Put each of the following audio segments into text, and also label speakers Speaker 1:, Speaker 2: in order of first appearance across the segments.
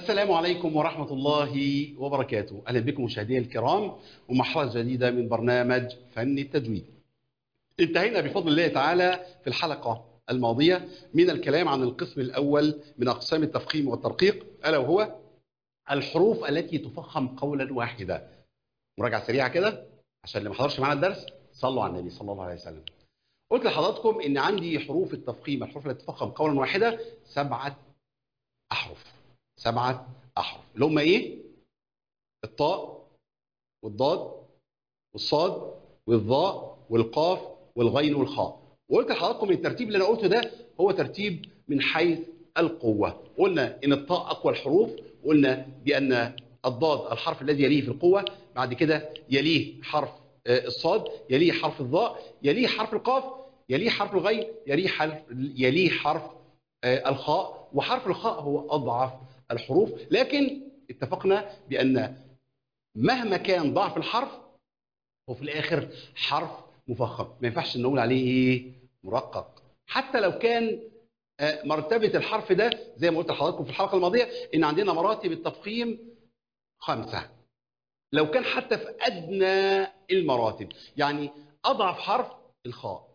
Speaker 1: السلام عليكم ورحمة الله وبركاته أهلا بكم مشاهدينا الكرام ومحطة جديدة من برنامج فن التجويد انتهينا بفضل الله تعالى في الحلقة الماضية من الكلام عن القسم الأول من أقسام التفخيم والترقيق ألا وهو الحروف التي تفخم قولا واحدا مراجعة سريعة كده عشان اللي ما حضرش معانا الدرس صلوا على النبي صلى الله عليه وسلم قلت لحضراتكم ان عندي حروف التفخيم الحروف التي تفخم قولا واحدا سبعة أحرف سبعة أحرف اللي هم إيه؟ الطاء والضاد والصاد والظاء والقاف والغين والخاء وقلت لحضراتكم الترتيب اللي أنا قلته ده هو ترتيب من حيث القوة قلنا إن الطاء أقوى الحروف قلنا بأن الضاد الحرف الذي يليه في القوة بعد كده يليه حرف الصاد يليه حرف الظاء يليه حرف القاف يليه حرف الغين يليه حرف يليه حرف الخاء وحرف الخاء هو أضعف الحروف لكن اتفقنا بأن مهما كان ضعف الحرف هو في الآخر حرف مفخم ما ينفعش نقول عليه إيه مرقق حتى لو كان مرتبة الحرف ده زي ما قلت لحضراتكم في الحلقة الماضية إن عندنا مراتب التفخيم خمسة لو كان حتى في أدنى المراتب يعني أضعف حرف الخاء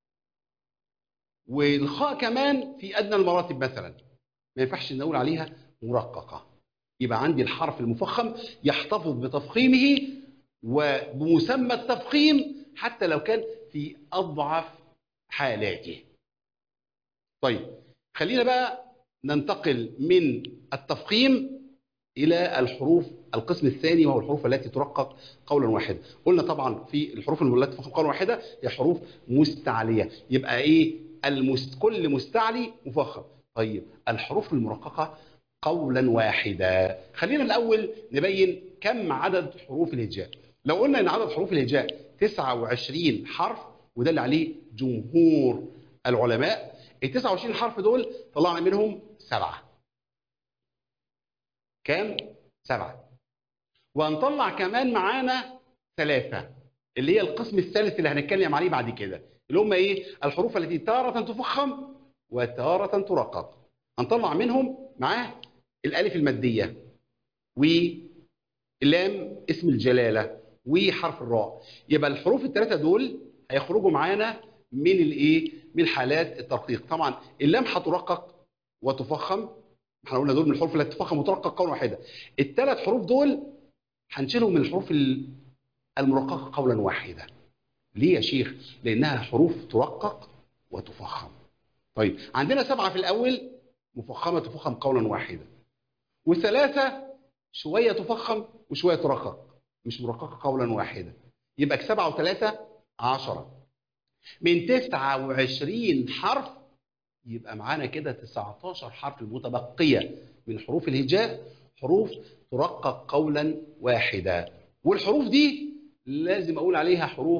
Speaker 1: والخاء كمان في أدنى المراتب مثلا ما ينفعش نقول عليها مرققة يبقى عندي الحرف المفخم يحتفظ بتفخيمه وبمسمى التفخيم حتى لو كان في أضعف حالاته طيب خلينا بقى ننتقل من التفخيم إلى الحروف القسم الثاني وهو الحروف التي ترقق قولا واحدا قلنا طبعا في الحروف التي تفخم قولا واحدا هي حروف مستعلية يبقى إيه المست... كل مستعلي مفخم طيب الحروف المرققة قولا واحدا خلينا الأول نبين كم عدد حروف الهجاء لو قلنا أن عدد حروف الهجاء 29 حرف وده اللي عليه جمهور العلماء ال 29 حرف دول طلعنا منهم سبعة كام؟ سبعة وهنطلع كمان معانا ثلاثة اللي هي القسم الثالث اللي هنتكلم عليه بعد كده اللي هم ايه الحروف التي تارة تفخم وتارة ترقق هنطلع منهم معاه الالف المادية واللام اسم الجلالة وحرف الراء يبقى الحروف الثلاثة دول هيخرجوا معانا من الايه من حالات الترقيق طبعا اللام هترقق وتفخم احنا قلنا دول من الحروف التي تفخم وترقق قولا واحدا الثلاث حروف دول هنشيلهم من الحروف المرققة قولا واحدا ليه يا شيخ لانها حروف ترقق وتفخم طيب عندنا سبعة في الاول مفخمة تفخم قولا واحدا وثلاثة شوية تفخم وشوية ترقق مش مرققة قولا واحدا يبقى سبعة وثلاثة عشرة من تسعة وعشرين حرف يبقى معانا كده 19 حرف المتبقية من حروف الهجاء حروف ترقق قولا واحدا والحروف دي لازم اقول عليها حروف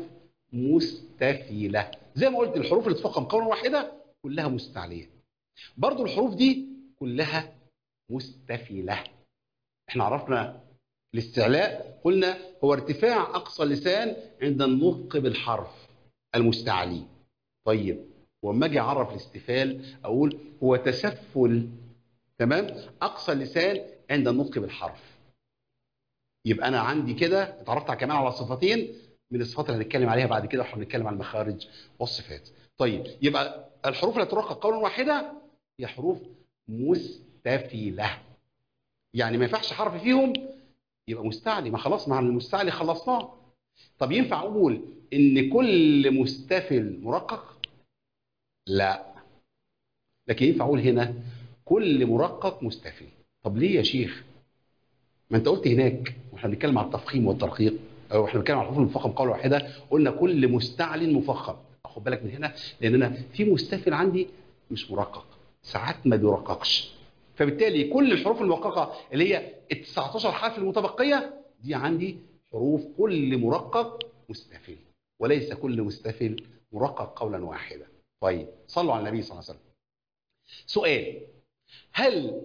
Speaker 1: مستفيلة زي ما قلت الحروف اللي تفخم قولا واحدة كلها مستعلية برضو الحروف دي كلها مستفيلة احنا عرفنا الاستعلاء قلنا هو ارتفاع أقصى اللسان عند النطق بالحرف المستعلي طيب وما اجي اعرف الاستفال اقول هو تسفل تمام اقصى اللسان عند النطق بالحرف يبقى انا عندي كده اتعرفت كمان على صفتين من الصفات اللي هنتكلم عليها بعد كده واحنا بنتكلم عن المخارج والصفات طيب يبقى الحروف اللي ترقق قولا واحدا هي حروف مستفيله يعني ما ينفعش حرف فيهم يبقى مستعلي ما خلاص مع المستعلي خلصناه طب ينفع اقول ان كل مستفل مرقق لا لكن ينفع اقول هنا كل مرقق مستفل طب ليه يا شيخ ما انت قلت هناك واحنا بنتكلم على التفخيم والترقيق او احنا بنتكلم على الحروف المفخم قوله واحده قلنا كل مستعل مفخم خد بالك من هنا لان انا في مستفل عندي مش مرقق ساعات ما بيرققش فبالتالي كل الحروف المرققه اللي هي ال 19 حرف المتبقيه دي عندي حروف كل مرقق مستفل وليس كل مستفل مرقق قولا واحدا طيب صلوا على النبي صلى الله عليه وسلم سؤال هل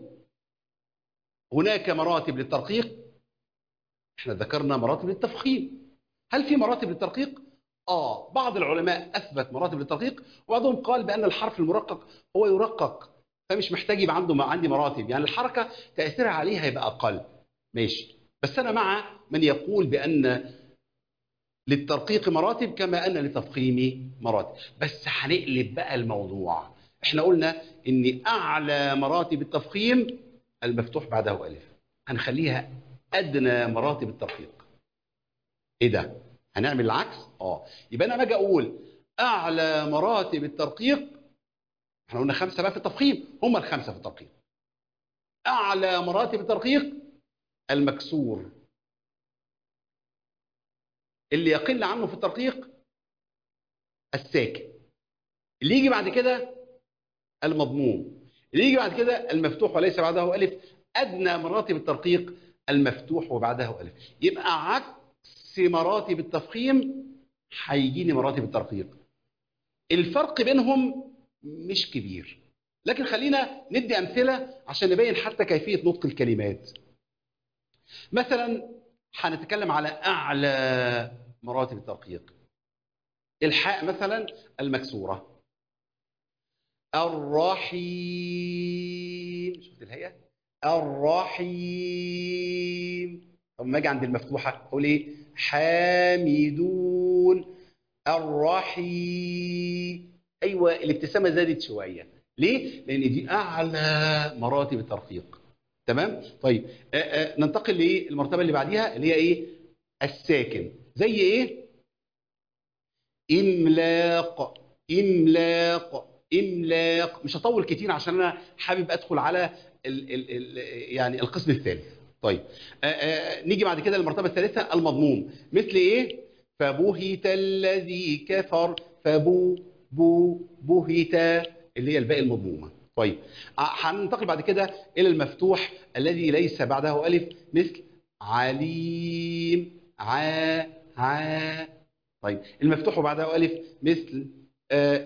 Speaker 1: هناك مراتب للترقيق احنا ذكرنا مراتب للتفخيم هل في مراتب للترقيق اه بعض العلماء اثبت مراتب للترقيق وبعضهم قال بان الحرف المرقق هو يرقق فمش محتاج يبقى عنده عندي مراتب يعني الحركه تاثيرها عليها هيبقى اقل ماشي بس انا مع من يقول بان للترقيق مراتب كما ان للتفخيم مراتب بس هنقلب بقى الموضوع احنا قلنا ان اعلى مراتب التفخيم المفتوح بعده الف هنخليها ادنى مراتب الترقيق ايه ده هنعمل العكس اه يبقى انا لما اجي اقول اعلى مراتب الترقيق احنا قلنا خمسه بقى في التفخيم هم الخمسه في الترقيق اعلى مراتب الترقيق المكسور اللي يقل عنه في الترقيق الساكن اللي يجي بعد كده المضموم اللي يجي بعد كده المفتوح وليس بعده الف ادنى مراتب الترقيق المفتوح وبعده الف يبقى عكس مراتب التفخيم هيجيني مراتب الترقيق الفرق بينهم مش كبير لكن خلينا ندي امثله عشان نبين حتى كيفيه نطق الكلمات مثلا هنتكلم على اعلى مراتب الترقيق الحاء مثلا المكسوره الرحيم شفت الهيئه الرحيم طب ما اجي عند المفتوحه اقول ايه حامدون الرحيم ايوه الابتسامه زادت شويه ليه لان دي اعلى مراتب الترقيق تمام طيب آآ آآ ننتقل للمرتبه اللي بعديها اللي هي ايه الساكن زي ايه املاق املاق املاق مش هطول كتير عشان انا حابب ادخل على ال ال ال يعني القسم الثالث طيب آآ نيجي بعد كده للمرتبه الثالثه المضموم مثل ايه فبهت الذي كفر فبو بو بهت اللي هي الباقي المضمومه طيب هننتقل بعد كده الى المفتوح الذي ليس بعده الف مثل عليم ع ع طيب المفتوح وبعده الف مثل آه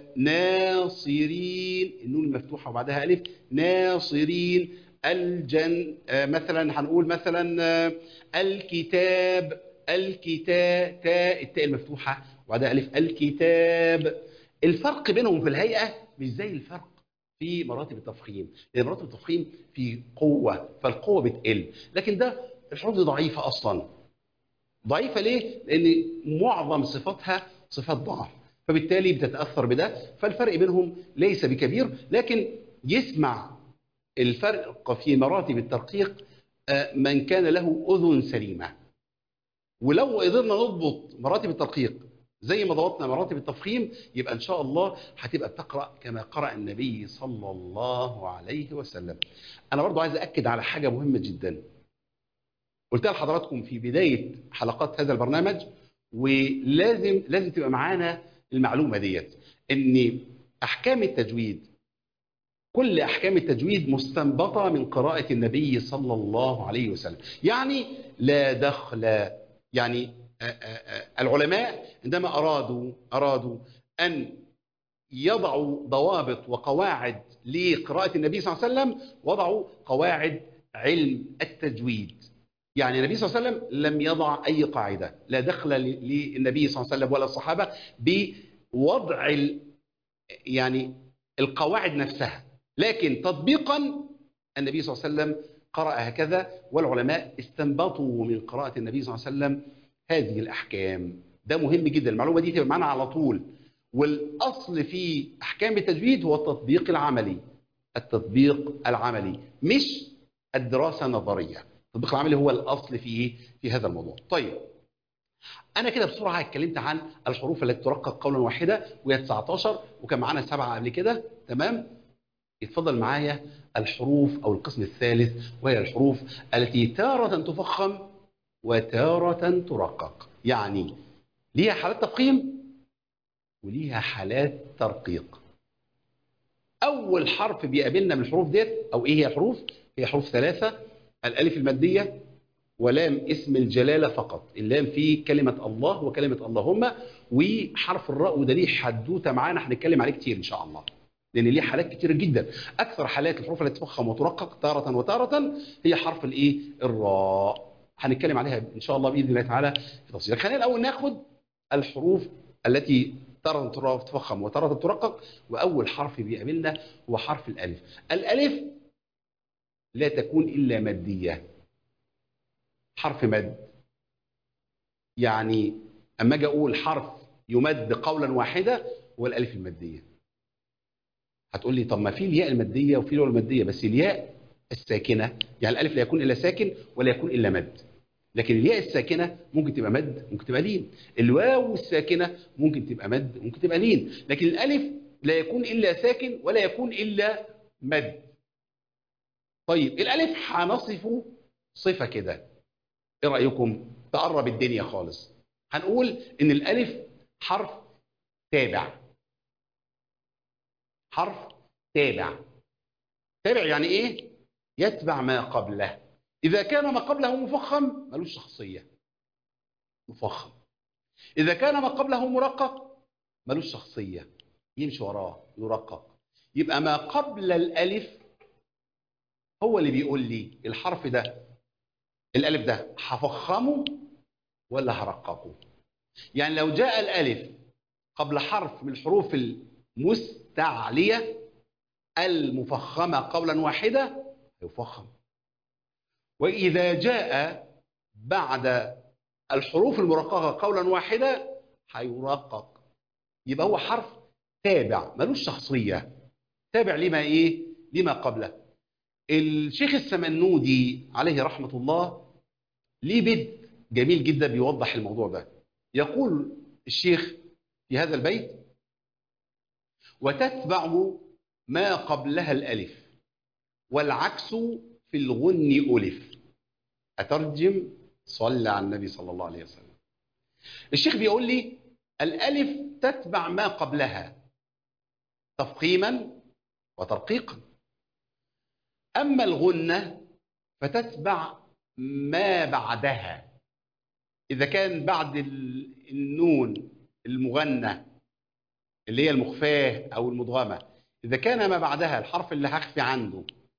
Speaker 1: ناصرين النون المفتوحه وبعدها الف ناصرين الجن آه مثلا هنقول مثلا آه الكتاب الكتاب تاء التاء المفتوحه وبعدها الف الكتاب الفرق بينهم في الهيئه مش زي الفرق في مراتب التفخيم لان مراتب التفخيم في قوه فالقوه بتقل لكن ده الحروف دي ضعيفه اصلا ضعيفه ليه لان معظم صفاتها صفات ضعف فبالتالي بتتاثر بده فالفرق بينهم ليس بكبير لكن يسمع الفرق في مراتب الترقيق من كان له اذن سليمه ولو قدرنا نضبط مراتب الترقيق زي ما ضبطنا مراتب التفخيم يبقى ان شاء الله هتبقى بتقرا كما قرا النبي صلى الله عليه وسلم. انا برضو عايز اكد على حاجه مهمه جدا. قلتها لحضراتكم في بدايه حلقات هذا البرنامج ولازم لازم تبقى معانا المعلومه ديت ان احكام التجويد كل احكام التجويد مستنبطه من قراءه النبي صلى الله عليه وسلم. يعني لا دخل يعني العلماء عندما أرادوا أرادوا أن يضعوا ضوابط وقواعد لقراءة النبي صلى الله عليه وسلم وضعوا قواعد علم التجويد يعني النبي صلى الله عليه وسلم لم يضع أي قاعدة لا دخل للنبي صلى الله عليه وسلم ولا الصحابة بوضع يعني القواعد نفسها لكن تطبيقا النبي صلى الله عليه وسلم قرأ هكذا والعلماء استنبطوا من قراءة النبي صلى الله عليه وسلم هذه الأحكام ده مهم جدا المعلومة دي تبقى معنا على طول والأصل في أحكام التجويد هو التطبيق العملي التطبيق العملي مش الدراسة النظرية التطبيق العملي هو الأصل في في هذا الموضوع طيب أنا كده بسرعة اتكلمت عن الحروف التي ترقق قولا واحدة وهي 19 وكان معانا سبعة قبل كده تمام يتفضل معايا الحروف أو القسم الثالث وهي الحروف التي تارة تفخم وتارة ترقق يعني ليها حالات تفخيم وليها حالات ترقيق أول حرف بيقابلنا من الحروف ديت أو إيه هي الحروف؟ هي حروف ثلاثة الألف المادية ولام اسم الجلالة فقط اللام فيه كلمة الله وكلمة اللهم وحرف الراء وده ليه حدوته معانا هنتكلم عليه كتير إن شاء الله لأن ليه حالات كتير جدا أكثر حالات الحروف التي تفخم وترقق تارة وتارة هي حرف الإيه؟ الراء هنتكلم عليها ان شاء الله باذن الله تعالى في تفصيل خلينا الاول ناخد الحروف التي تارة تفخم وتارة ترقق وأول حرف بيقابلنا هو حرف الألف الألف لا تكون إلا مادية حرف مد يعني أما أجي أقول حرف يمد قولا واحدة هو الألف المادية هتقول لي طب ما في الياء المادية وفي الواو المادية بس الياء الساكنة يعني الألف لا يكون إلا ساكن ولا يكون إلا مد لكن الياء الساكنة ممكن تبقى مد ممكن تبقى لين الواو الساكنة ممكن تبقى مد ممكن تبقى لين لكن الألف لا يكون إلا ساكن ولا يكون إلا مد طيب الألف هنصفه صفة كده إيه رأيكم تقرب الدنيا خالص هنقول إن الألف حرف تابع حرف تابع تابع يعني إيه يتبع ما قبله إذا كان ما قبله مفخم ملوش شخصية مفخم إذا كان ما قبله مرقق ملوش شخصية يمشي وراه يرقق يبقى ما قبل الألف هو اللي بيقول لي الحرف ده الألف ده هفخمه ولا هرققه يعني لو جاء الألف قبل حرف من الحروف المستعلية المفخمة قولا واحدة يفخم وإذا جاء بعد الحروف المرققة قولا واحدة هيرقق يبقى هو حرف تابع ملوش شخصية تابع لما إيه لما قبله الشيخ السمنودي عليه رحمة الله ليه بيت جميل جدا بيوضح الموضوع ده يقول الشيخ في هذا البيت وتتبع ما قبلها الألف والعكس في الغن ألف أترجم صلى على النبي صلى الله عليه وسلم الشيخ بيقول لي الألف تتبع ما قبلها تفخيما وترقيقا أما الغنة فتتبع ما بعدها إذا كان بعد النون المغنى اللي هي المخفاة أو المدغمة إذا كان ما بعدها الحرف اللي هخفي عنده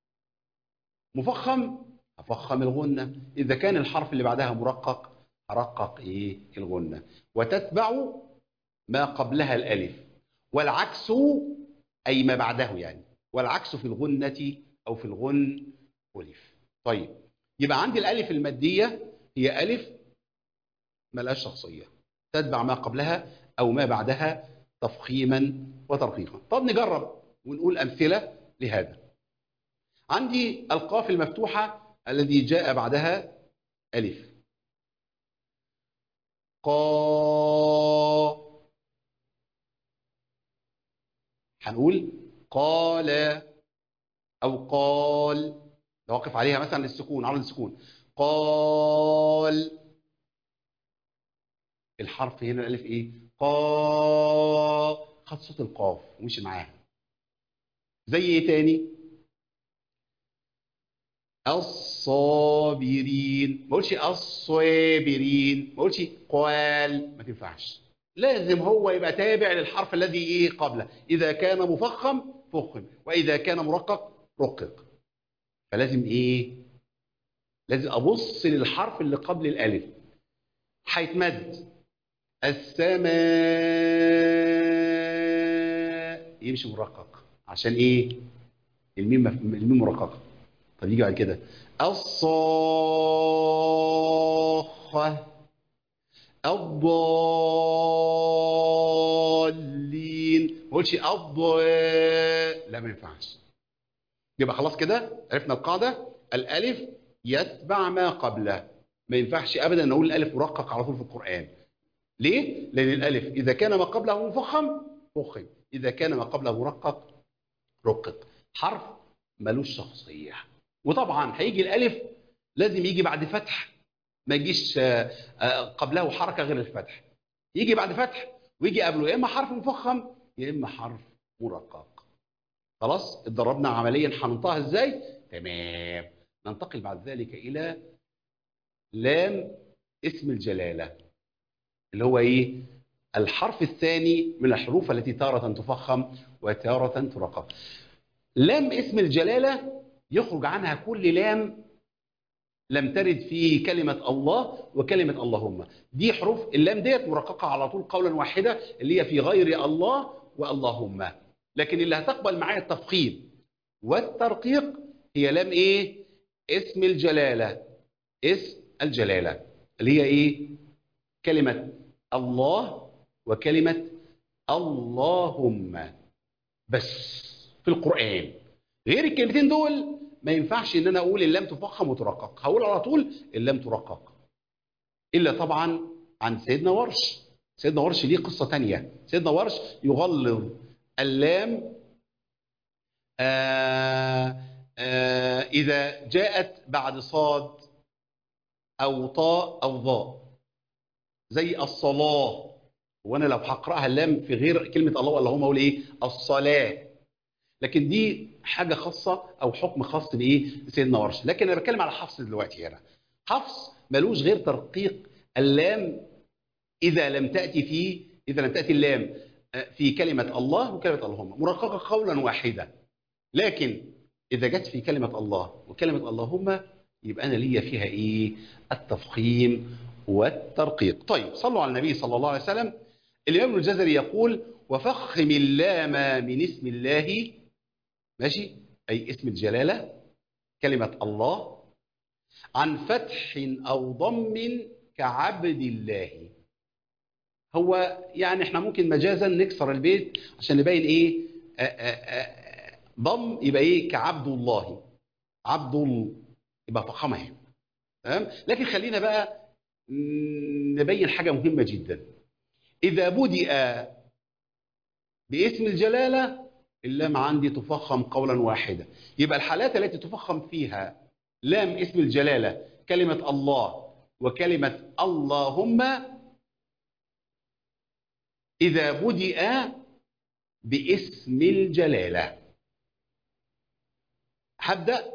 Speaker 1: مفخم هفخم الغنة إذا كان الحرف اللي بعدها مرقق هرقق إيه الغنة وتتبع ما قبلها الألف والعكس أي ما بعده يعني والعكس في الغنة أو في الغن ألف طيب يبقى عندي الألف المادية هي ألف ملهاش شخصية تتبع ما قبلها أو ما بعدها تفخيما وترقيقا طب نجرب ونقول أمثلة لهذا عندي القاف المفتوحة الذي جاء بعدها ألف قا هنقول قال أو قال نوقف عليها مثلا للسكون عرض السكون قال الحرف هنا الألف إيه قا خد صوت القاف ومشي معاها زي إيه تاني الصابرين ما اقولش الصابرين ما اقولش قال ما تنفعش لازم هو يبقى تابع للحرف الذي ايه قبله اذا كان مفخم فخم واذا كان مرقق رقق فلازم ايه لازم ابص للحرف اللي قبل الالف هيتمد السماء يمشي مرقق عشان ايه الميم الميم مرققه طب يجي بعد كده الصاخة الضالين ما اقولش الض لا ما ينفعش يبقى خلاص كده عرفنا القاعدة الألف يتبع ما قبله ما ينفعش أبدا نقول الألف مرقق على طول في القرآن ليه؟ لأن الألف إذا كان ما قبله مفخم فخم إذا كان ما قبله مرقق رقق حرف ملوش شخصية وطبعا هيجي الالف لازم يجي بعد فتح ما يجيش قبله حركه غير الفتح يجي بعد فتح ويجي قبله يا اما حرف مفخم يا اما حرف مرقق خلاص اتدربنا عمليا هننطقها ازاي تمام ننتقل بعد ذلك الى لام اسم الجلاله اللي هو ايه الحرف الثاني من الحروف التي تارة تفخم وتارة ترقق لام اسم الجلاله يخرج عنها كل لام لم ترد في كلمة الله وكلمة اللهم دي حروف اللام ديت مرققة على طول قولا واحدة اللي هي في غير الله واللهم لكن اللي هتقبل معايا التفخيم والترقيق هي لام ايه اسم الجلالة اسم الجلالة اللي هي ايه كلمة الله وكلمة اللهم بس في القرآن غير الكلمتين دول ما ينفعش ان انا اقول اللام تفخم وترقق هقول على طول اللام ترقق الا طبعا عن سيدنا ورش سيدنا ورش ليه قصة تانية سيدنا ورش يغلظ اللام آآ آآ إذا جاءت بعد صاد أو طاء أو ضاء زي الصلاة وأنا لو هقرأها اللام في غير كلمة الله ولا هم أقول إيه الصلاة لكن دي حاجة خاصة أو حكم خاص بإيه بسيدنا ورش لكن أنا بتكلم على حفص دلوقتي هنا حفص ملوش غير ترقيق اللام إذا لم تأتي في إذا لم تأتي اللام في كلمة الله وكلمة اللهم مرققة قولا واحدا لكن إذا جت في كلمة الله وكلمة اللهم يبقى أنا ليا فيها إيه التفخيم والترقيق طيب صلوا على النبي صلى الله عليه وسلم الإمام ابن الجزري يقول وفخم اللام من اسم الله ماشي أي اسم الجلالة كلمة الله عن فتح أو ضم كعبد الله هو يعني احنا ممكن مجازا نكسر البيت عشان نبين ايه آآ آآ ضم يبقى ايه كعبد الله عبد الله يبقى فخمه تمام لكن خلينا بقى نبين حاجه مهمه جدا اذا بدأ باسم الجلاله اللام عندي تفخم قولا واحدا يبقى الحالات التي تفخم فيها لام اسم الجلاله كلمه الله وكلمه اللهم إذا بدأ باسم الجلالة هبدأ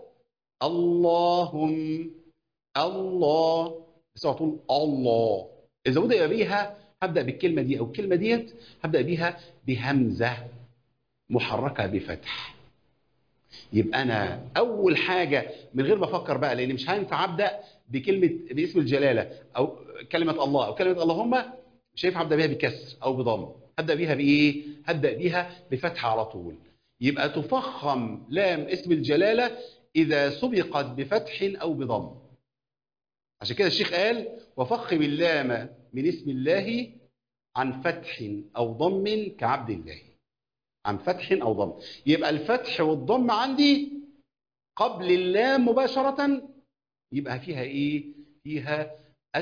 Speaker 1: اللهم الله بس على طول الله إذا بدأ بيها هبدأ بالكلمة دي أو الكلمة ديت هبدأ بيها بهمزة محركة بفتح يبقى أنا أول حاجة من غير ما أفكر بقى لأن مش هينفع أبدأ بكلمة باسم الجلالة أو كلمة الله أو كلمة اللهم مش هينفع ابدا بيها بكسر او بضم هبدا بيها بايه هبدا بيها بفتحه على طول يبقى تفخم لام اسم الجلاله اذا سبقت بفتح او بضم عشان كده الشيخ قال وفخم اللام من اسم الله عن فتح او ضم كعبد الله عن فتح او ضم يبقى الفتح والضم عندي قبل اللام مباشره يبقى فيها ايه فيها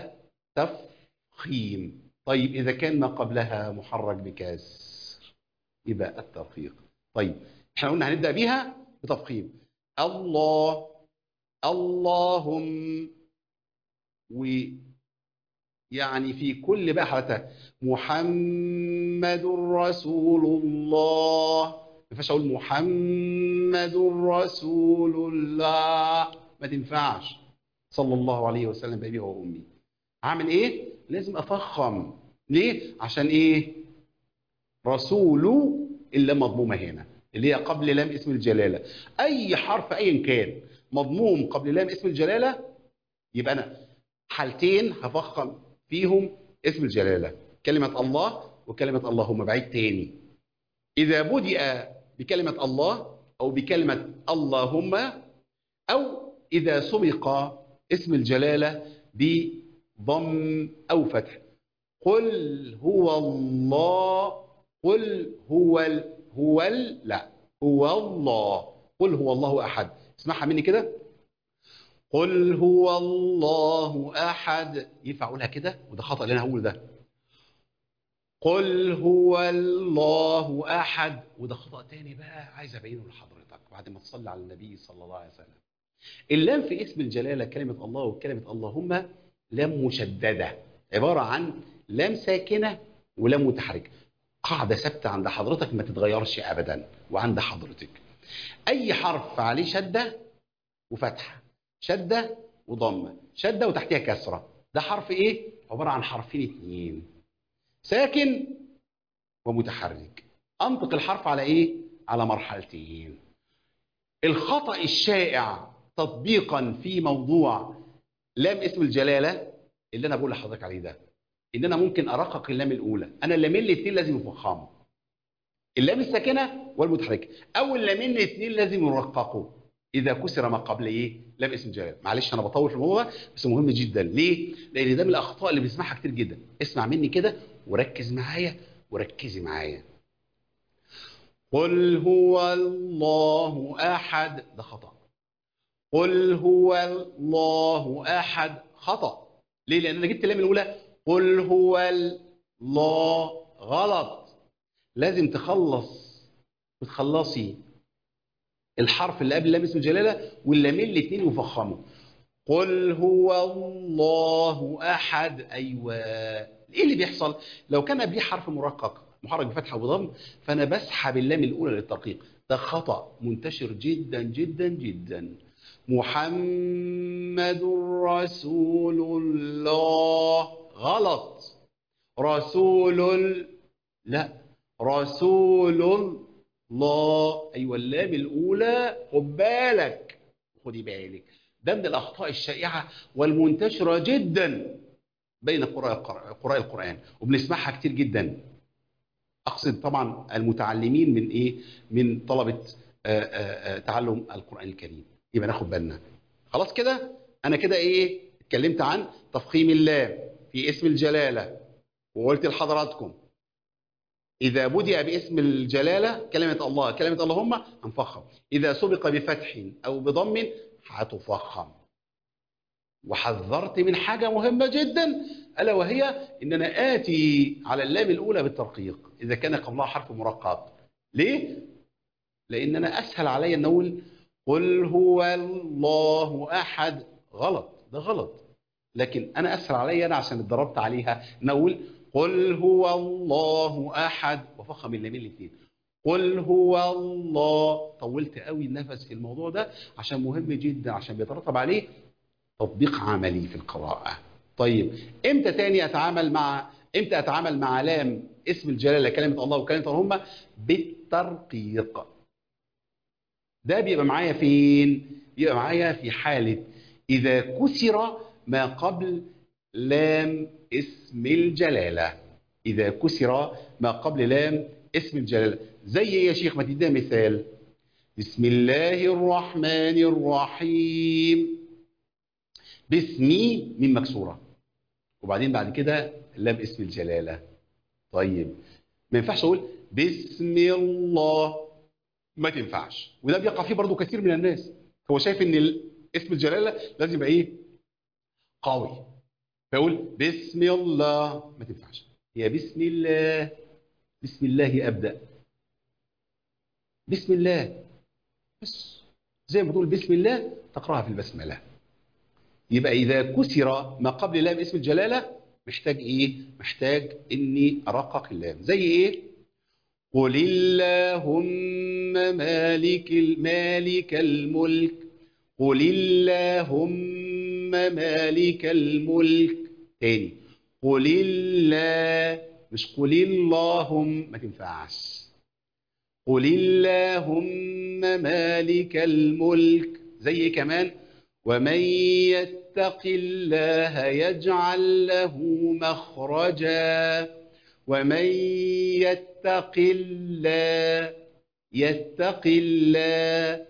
Speaker 1: التفخيم طيب إذا كان ما قبلها محرك بكسر يبقى الترقيق طيب احنا قلنا هنبدأ بيها بتفخيم الله اللهم ويعني في كل بقى حالتها محمد رسول الله ما ينفعش اقول محمد رسول الله ما تنفعش صلى الله عليه وسلم بأبي وأمي عامل ايه لازم افخم ليه عشان ايه رسول الا مضمومه هنا اللي هي قبل لام اسم الجلاله اي حرف ايا كان مضموم قبل لام اسم الجلاله يبقى انا حالتين هفخم فيهم اسم الجلاله كلمه الله وكلمه اللهم بعيد تاني اذا بدأ بكلمه الله او بكلمه اللهم او اذا سبق اسم الجلاله ب ضم أو فتح قل هو الله قل هو ال هو ال لا هو الله قل هو الله أحد اسمعها مني كده قل هو الله أحد ينفع أقولها كده وده خطأ اللي أنا هقول ده قل هو الله أحد وده خطأ تاني بقى عايز أبينه لحضرتك بعد ما تصلي على النبي صلى الله عليه وسلم اللام في اسم الجلالة كلمة الله وكلمة اللهم لام مشددة عبارة عن لام ساكنة ولام متحركة قاعدة ثابتة عند حضرتك ما تتغيرش أبدا وعند حضرتك أي حرف عليه شدة وفتحة شدة وضمة شدة وتحتها كسرة ده حرف إيه؟ عبارة عن حرفين اتنين ساكن ومتحرك أنطق الحرف على إيه؟ على مرحلتين الخطأ الشائع تطبيقا في موضوع لام اسم الجلاله اللي انا بقول لحضرتك عليه ده ان انا ممكن ارقق اللام الاولى انا اللامين الاثنين لازم يفخموا اللام الساكنه والمتحركه اول لامين الاثنين لازم يرققوا اذا كسر ما قبل ايه لام اسم الجلاله معلش انا بطول في الموضوع ده بس مهم جدا ليه لان ده من الاخطاء اللي بنسمعها كتير جدا اسمع مني كده وركز معايا وركزي معايا قل هو الله احد ده خطا قل هو الله احد خطا ليه لان انا جبت اللام الاولى قل هو الله غلط لازم تخلص وتخلصي الحرف اللي قبل لام اسم الجلاله واللامين الاثنين يفخموا قل هو الله احد ايوه ايه اللي بيحصل لو كان قبليه حرف مرقق محرك بفتحه وضم فانا بسحب اللام الاولى للترقيق ده خطا منتشر جدا جدا جدا محمد رسول الله غلط رسول ال- لا رسول الله ايوه اللام الاولى خد بالك خدي بالك ده من الاخطاء الشائعه والمنتشره جدا بين قراء قراء القران وبنسمعها كتير جدا اقصد طبعا المتعلمين من ايه من طلبه آه، آه، آه، تعلم القران الكريم يبقى ناخد بالنا خلاص كده انا كده ايه اتكلمت عن تفخيم اللام في اسم الجلاله وقلت لحضراتكم اذا بدأ باسم الجلاله كلمه الله كلمه اللهم هنفخم اذا سبق بفتح او بضم هتفخم وحذرت من حاجه مهمه جدا الا وهي ان انا اتي على اللام الاولى بالترقيق اذا كان قبلها حرف مرقق ليه لان انا اسهل علي ان اقول قل هو الله احد غلط ده غلط لكن انا اسهل علي انا عشان اتدربت عليها ان اقول قل هو الله احد وفخم اللامين الاثنين قل هو الله طولت قوي النفس في الموضوع ده عشان مهم جدا عشان بيترتب عليه تطبيق عملي في القراءة طيب امتى تاني اتعامل مع امتى اتعامل مع لام اسم الجلالة كلمة الله وكلمة اللهم بالترقيق ده بيبقى معايا فين بيبقى معايا في حالة إذا كسر ما قبل لام اسم الجلالة إذا كسر ما قبل لام اسم الجلالة زي إيه يا شيخ ما تدينا مثال بسم الله الرحمن الرحيم باسمي من مكسورة وبعدين بعد كده لام اسم الجلالة طيب ما ينفعش أقول بسم الله ما تنفعش وده بيقع فيه برضو كثير من الناس هو شايف ان ال- اسم الجلاله لازم يبقى ايه قوي فيقول بسم الله ما تنفعش هي بسم الله بسم الله ابدا بسم الله بس زي ما تقول بسم الله تقراها في البسمله يبقى اذا كسر ما قبل لام اسم الجلاله محتاج ايه محتاج اني ارقق اللام زي ايه قل اللهم مالك مالك الملك قل اللهم مالك الملك تاني قل الله مش قل اللهم ما تنفعش قل اللهم مالك الملك زي إيه كمان ومن يتق الله يجعل له مخرجا ومن يتق الله يتق الله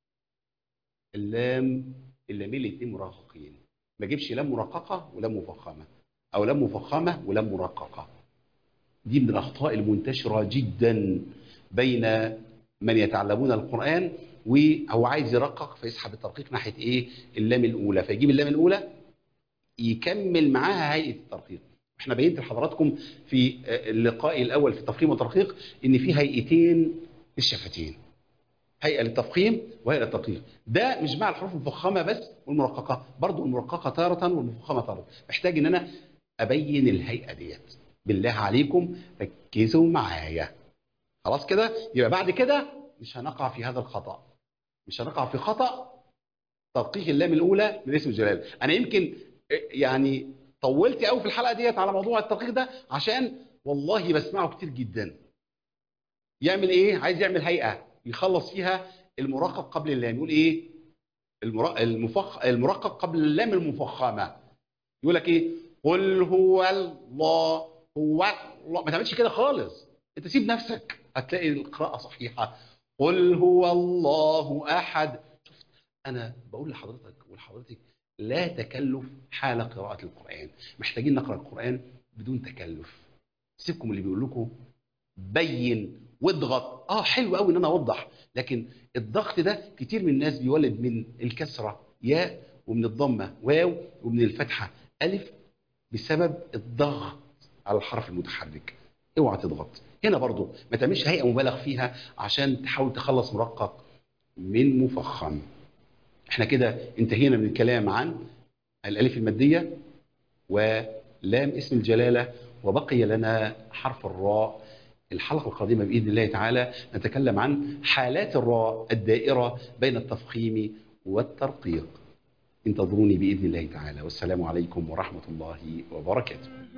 Speaker 1: اللام اللامين الاثنين مرققين ما اجيبش لام مرققه ولام مفخمه او لام مفخمه ولام مرققه دي من الاخطاء المنتشره جدا بين من يتعلمون القران وهو عايز يرقق فيسحب الترقيق ناحيه ايه اللام الاولى فيجيب اللام الاولى يكمل معاها هيئه الترقيق احنا بينت لحضراتكم في اللقاء الاول في التفخيم والترقيق ان في هيئتين للشفتين هيئه للتفخيم وهيئه للترقيق ده مش مع الحروف المفخمه بس والمرققه برضو المرققه تاره والمفخمه تاره محتاج ان انا ابين الهيئه ديت بالله عليكم ركزوا معايا خلاص كده يبقى بعد كده مش هنقع في هذا الخطا مش هنقع في خطا ترقيق اللام الاولى من اسم الجلال انا يمكن يعني طولت قوي في الحلقه ديت على موضوع التدقيق ده عشان والله بسمعه كتير جدا يعمل ايه عايز يعمل هيئه يخلص فيها المرقق قبل اللام يقول ايه المر- المفخ المرقق قبل اللام المفخمه يقول لك ايه قل هو الله هو الله ما تعملش كده خالص انت سيب نفسك هتلاقي القراءه صحيحه قل هو الله احد شفت انا بقول لحضرتك ولحضرتك لا تكلف حال قراءه القران محتاجين نقرا القران بدون تكلف سيبكم اللي بيقول لكم بين واضغط اه حلو قوي ان انا اوضح لكن الضغط ده كتير من الناس بيولد من الكسره ياء ومن الضمه واو ومن الفتحه الف بسبب الضغط على الحرف المتحرك اوعى تضغط هنا برضو ما تعملش هيئه مبالغ فيها عشان تحاول تخلص مرقق من مفخم احنا كده انتهينا من الكلام عن الالف الماديه ولام اسم الجلاله وبقي لنا حرف الراء الحلقة القادمة بإذن الله تعالى نتكلم عن حالات الراء الدائرة بين التفخيم والترقيق انتظروني بإذن الله تعالى والسلام عليكم ورحمة الله وبركاته